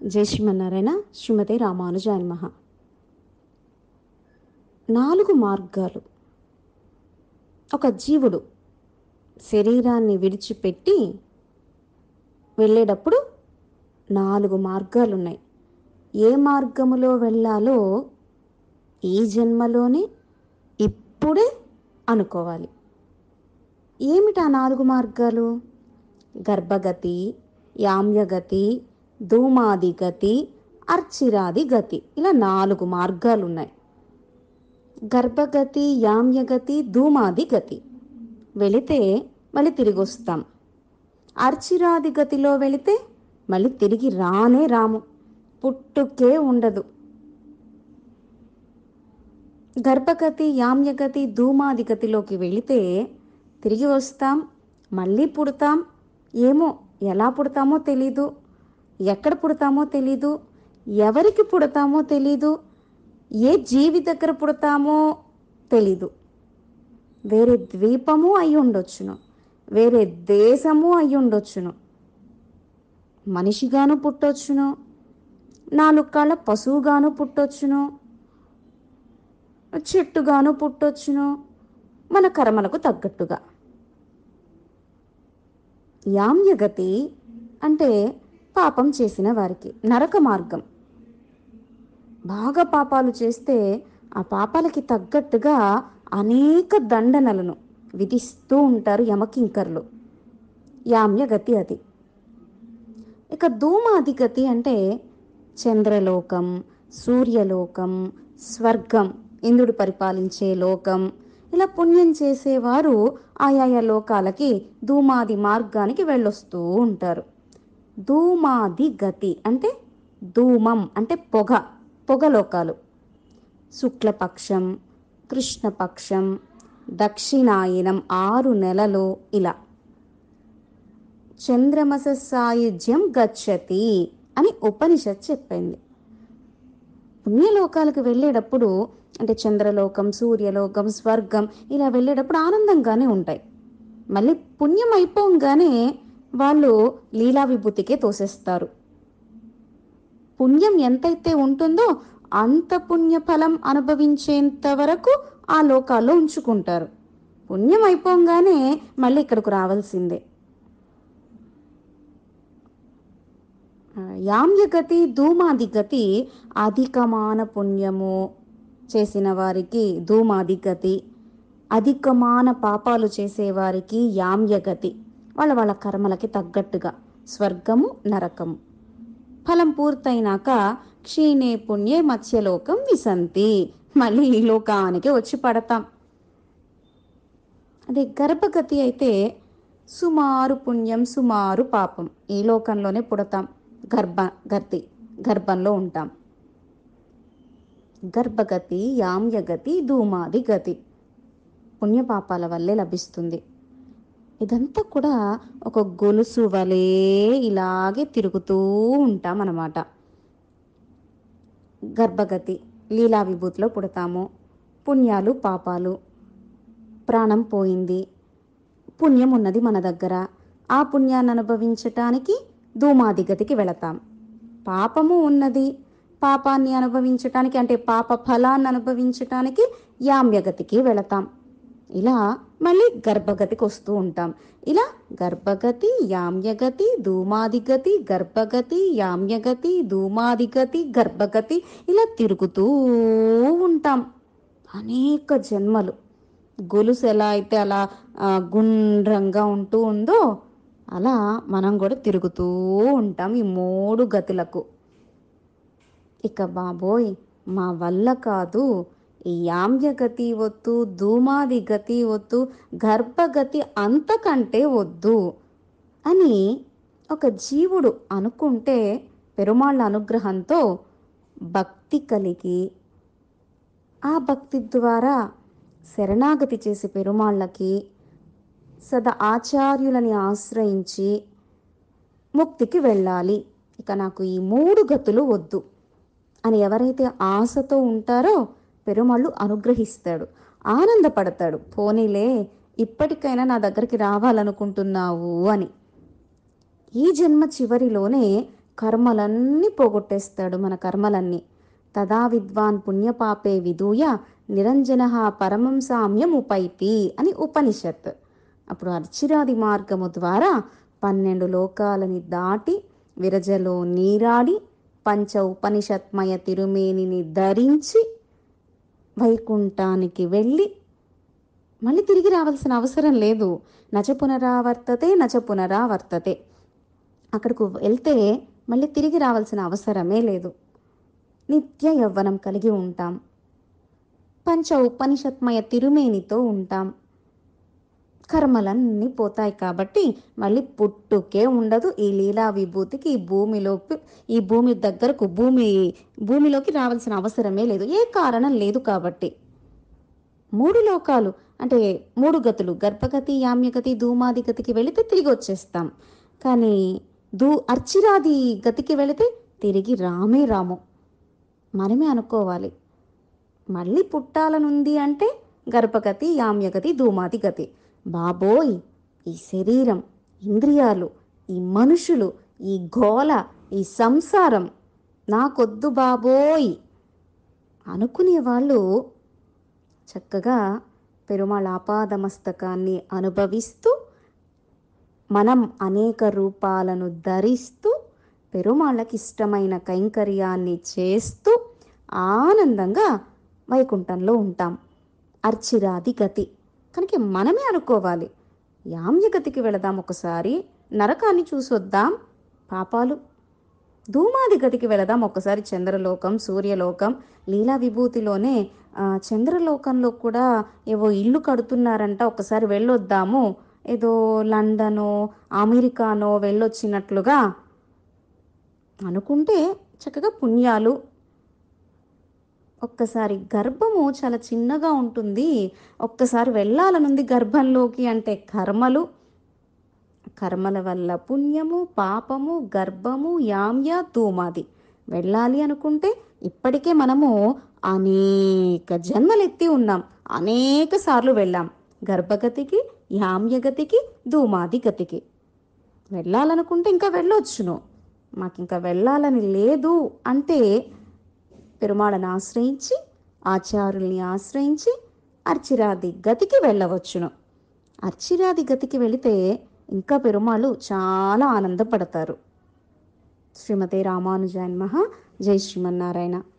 జై శ్రీమన్నారాయణ శ్రీమతి రామానుజాయ నమః నాలుగు మార్గాలు ఒక జీవుడు శరీరాన్ని విడిచిపెట్టి వెళ్ళేటప్పుడు నాలుగు మార్గాలు ఉన్నాయి ఏ మార్గములో వెళ్ళాలో ఈ జన్మలోనే ఇప్పుడే అనుకోవాలి ఏమిటి ఆ నాలుగు మార్గాలు గర్భగతి యామ్యగతి ధూమాది గతి అర్చిరాది గతి ఇలా నాలుగు మార్గాలు ఉన్నాయి గర్భగతి యామ్యగతి ధూమాది గతి వెళితే మళ్ళీ తిరిగి వస్తాం అర్చిరాది గతిలో వెళితే మళ్ళీ తిరిగి రానే రాము పుట్టుకే ఉండదు గర్భగతి యామ్యగతి ధూమాది గతిలోకి వెళితే తిరిగి వస్తాం మళ్ళీ పుడతాం ఏమో ఎలా పుడతామో తెలీదు ఎక్కడ పుడతామో తెలీదు ఎవరికి పుడతామో తెలీదు ఏ జీవి దగ్గర పుడతామో తెలీదు వేరే ద్వీపము అయి ఉండొచ్చును వేరే దేశము అయి ఉండొచ్చును మనిషిగాను పుట్టొచ్చును నాలుగు కాళ్ళ పశువుగాను పుట్టొచ్చును చెట్టుగాను పుట్టొచ్చును మన కర్మలకు తగ్గట్టుగా యామ్యగతి అంటే పాపం చేసిన వారికి నరక మార్గం బాగా పాపాలు చేస్తే ఆ పాపాలకి తగ్గట్టుగా అనేక దండనలను విధిస్తూ ఉంటారు యమకింకర్లు యామ్యగతి అది ఇక ధూమాధిగతి అంటే చంద్రలోకం సూర్యలోకం స్వర్గం ఇంద్రుడు పరిపాలించే లోకం ఇలా పుణ్యం చేసేవారు ఆయా లోకాలకి ధూమాది మార్గానికి వెళ్ళొస్తూ ఉంటారు ధూమాది గతి అంటే ధూమం అంటే పొగ పొగలోకాలు శుక్లపక్షం కృష్ణపక్షం దక్షిణాయనం ఆరు నెలలు ఇలా చంద్రమస సాయుధ్యం గచ్చతి అని ఉపనిషత్ చెప్పింది పుణ్యలోకాలకు వెళ్ళేటప్పుడు అంటే చంద్రలోకం సూర్యలోకం స్వర్గం ఇలా వెళ్ళేటప్పుడు ఆనందంగానే ఉంటాయి మళ్ళీ పుణ్యం అయిపోగానే వాళ్ళు లీలా విభూతికే తోసేస్తారు పుణ్యం ఎంతైతే ఉంటుందో అంత పుణ్యఫలం అనుభవించేంత వరకు ఆ లోకాల్లో ఉంచుకుంటారు పుణ్యం అయిపోగానే మళ్ళీ ఇక్కడికి రావాల్సిందే యామ్యగతి ధూమాది గతి అధికమాన పుణ్యము చేసిన వారికి ధూమాది గతి అధికమాన పాపాలు చేసేవారికి యామ్యగతి వాళ్ళ వాళ్ళ కర్మలకి తగ్గట్టుగా స్వర్గము నరకము ఫలం పూర్తయినాక క్షీణే పుణ్యే మత్స్యలోకం విసంతి మళ్ళీ ఈ లోకానికి వచ్చి పడతాం అదే గర్భగతి అయితే సుమారు పుణ్యం సుమారు పాపం ఈ లోకంలోనే పుడతాం గర్భ గతి గర్భంలో ఉంటాం గర్భగతి యామ్యగతి ధూమాది గతి పుణ్యపాపాల వల్లే లభిస్తుంది ఇదంతా కూడా ఒక గొలుసు వలె ఇలాగే తిరుగుతూ ఉంటాం అన్నమాట గర్భగతి లీలా విభూతిలో పుడతాము పుణ్యాలు పాపాలు ప్రాణం పోయింది పుణ్యం ఉన్నది మన దగ్గర ఆ పుణ్యాన్ని అనుభవించటానికి ధూమాదిగతికి వెళతాం పాపము ఉన్నది పాపాన్ని అనుభవించటానికి అంటే పాప ఫలాన్ని అనుభవించటానికి యామ్యగతికి వెళతాం ఇలా మళ్ళీ గర్భగతికి వస్తూ ఉంటాం ఇలా గర్భగతి యామ్యగతి ధూమాదిగతి గర్భగతి యామ్యగతి ధూమాదిగతి గర్భగతి ఇలా తిరుగుతూ ఉంటాం అనేక జన్మలు గొలుసు ఎలా అయితే అలా గుండ్రంగా ఉంటూ ఉందో అలా మనం కూడా తిరుగుతూ ఉంటాం ఈ మూడు గతులకు ఇక బాబోయ్ మా వల్ల కాదు ఈ యామ్యగతి వద్దు ధూమాది గతి వద్దు గర్భగతి అంతకంటే వద్దు అని ఒక జీవుడు అనుకుంటే పెరుమాళ్ళ అనుగ్రహంతో భక్తి కలిగి ఆ భక్తి ద్వారా శరణాగతి చేసే పెరుమాళ్ళకి సదా ఆచార్యులని ఆశ్రయించి ముక్తికి వెళ్ళాలి ఇక నాకు ఈ మూడు గతులు వద్దు అని ఎవరైతే ఆశతో ఉంటారో పెరుమాళ్ళు అనుగ్రహిస్తాడు ఆనందపడతాడు పోనీలే ఇప్పటికైనా నా దగ్గరికి రావాలనుకుంటున్నావు అని ఈ జన్మ చివరిలోనే కర్మలన్నీ పోగొట్టేస్తాడు మన కర్మలన్నీ తదా విద్వాన్ పుణ్యపాపే విదూయ నిరంజన పరమం సామ్యం ఉపైతి అని ఉపనిషత్ అప్పుడు అర్చిరాది మార్గము ద్వారా పన్నెండు లోకాలని దాటి విరజలో నీరాడి పంచ ఉపనిషత్మయ తిరుమేనిని ధరించి వైకుంఠానికి వెళ్ళి మళ్ళీ తిరిగి రావాల్సిన అవసరం లేదు నచ పునరావర్తతే నచ పునరావర్తతే అక్కడకు వెళ్తే మళ్ళీ తిరిగి రావాల్సిన అవసరమే లేదు నిత్య యవ్వనం కలిగి ఉంటాం పంచ ఉపనిషత్మయ తిరుమేనితో ఉంటాం కర్మలన్నీ పోతాయి కాబట్టి మళ్ళీ పుట్టుకే ఉండదు ఈ లీలా విభూతికి ఈ భూమిలోకి ఈ భూమి దగ్గరకు భూమి భూమిలోకి రావాల్సిన అవసరమే లేదు ఏ కారణం లేదు కాబట్టి మూడు లోకాలు అంటే మూడు గతులు గర్భగతి యామ్యగతి ధూమాది గతికి వెళితే తిరిగి వచ్చేస్తాం కానీ దూ అర్చిరాది గతికి వెళితే తిరిగి రామే రాము మనమే అనుకోవాలి మళ్ళీ పుట్టాలనుంది అంటే గర్భగతి యామ్యగతి ధూమాది గతి బాబోయ్ ఈ శరీరం ఇంద్రియాలు ఈ మనుషులు ఈ గోల ఈ సంసారం నాకొద్దు బాబోయ్ అనుకునే వాళ్ళు చక్కగా పెరుమాళ ఆపాదమస్తకాన్ని అనుభవిస్తూ మనం అనేక రూపాలను ధరిస్తూ పెరుమాళ్ళకి ఇష్టమైన కైంకర్యాన్ని చేస్తూ ఆనందంగా వైకుంఠంలో ఉంటాం అర్చిరాది గతి కనుక మనమే అనుకోవాలి యామ్యగతికి వెళదాం ఒకసారి నరకాన్ని చూసొద్దాం పాపాలు ధూమాది గతికి వెళదాం ఒకసారి చంద్రలోకం సూర్యలోకం లీలా విభూతిలోనే ఆ, చంద్రలోకంలో కూడా ఏవో ఇల్లు కడుతున్నారంట ఒకసారి వెళ్ళొద్దాము ఏదో లండనో అమెరికానో వెళ్ళొచ్చినట్లుగా అనుకుంటే చక్కగా పుణ్యాలు ఒక్కసారి గర్భము చాలా చిన్నగా ఉంటుంది ఒక్కసారి వెళ్ళాలనుంది గర్భంలోకి అంటే కర్మలు కర్మల వల్ల పుణ్యము పాపము గర్భము యామ్య తూమాది వెళ్ళాలి అనుకుంటే ఇప్పటికే మనము అనేక జన్మలెత్తి ఉన్నాం అనేక సార్లు వెళ్ళాం గర్భగతికి యామ్యగతికి ధూమాది గతికి వెళ్ళాలనుకుంటే ఇంకా వెళ్ళొచ్చును మాకు ఇంకా వెళ్ళాలని లేదు అంటే పెరుమాళను ఆశ్రయించి ఆచారుల్ని ఆశ్రయించి అర్చిరాది గతికి వెళ్ళవచ్చును అర్చిరాది గతికి వెళితే ఇంకా పెరుమాళ్ళు చాలా ఆనందపడతారు శ్రీమతి రామానుజాన్ మహా జై శ్రీమన్నారాయణ